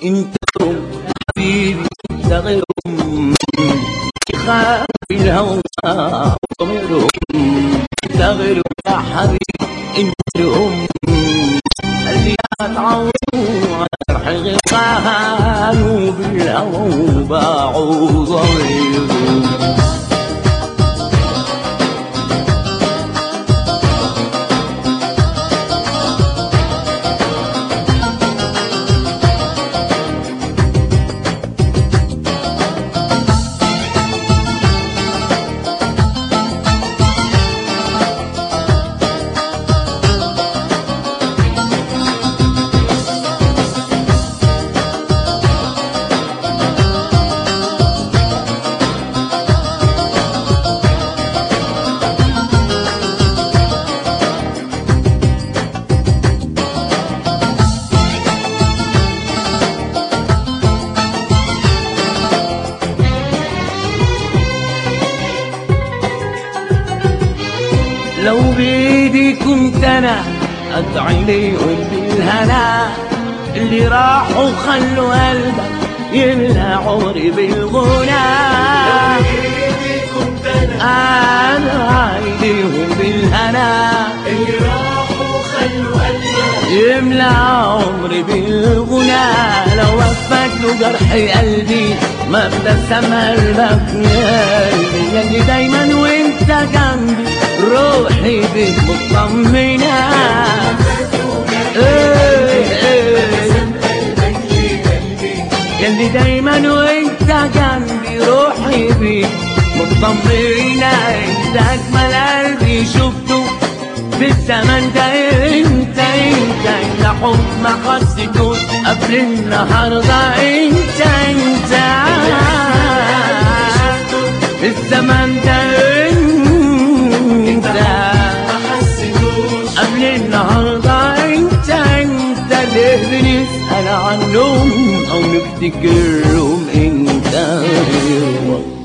انت حبيبي انت غيرهم يخاف الهوى وضميرهم انت غيرهم يا حبيبي انت لهم اللي اتعودوا على جرح غيرهم بالهوى وباعوا ضميرهم لو بيدي كنت انا ادعي ليهم بالهنا اللي راحوا خلوا قلبك يملى عمري بالغنى كنت انا ادعي ليهم بالهنا اللي راحوا خلوا قلبك يملى عمري بالغنى لو وفت له جرح قلبي ما ابتسم قلبك يا قلبي يلي دايما وانت جنبي روحي بيك مطمنة إيه إيه يلي دايما وانت جنبي روحي بيك مطمنة انت اجمل قلبي شفته في الزمن ده انت انت انت حب ما حسيتوش قبل النهارده انت انت في الزمن ده انت ما حسيتوش قبل النهارده انت انت ليه بنسأل عنهم او نفتكرهم انت غيرهم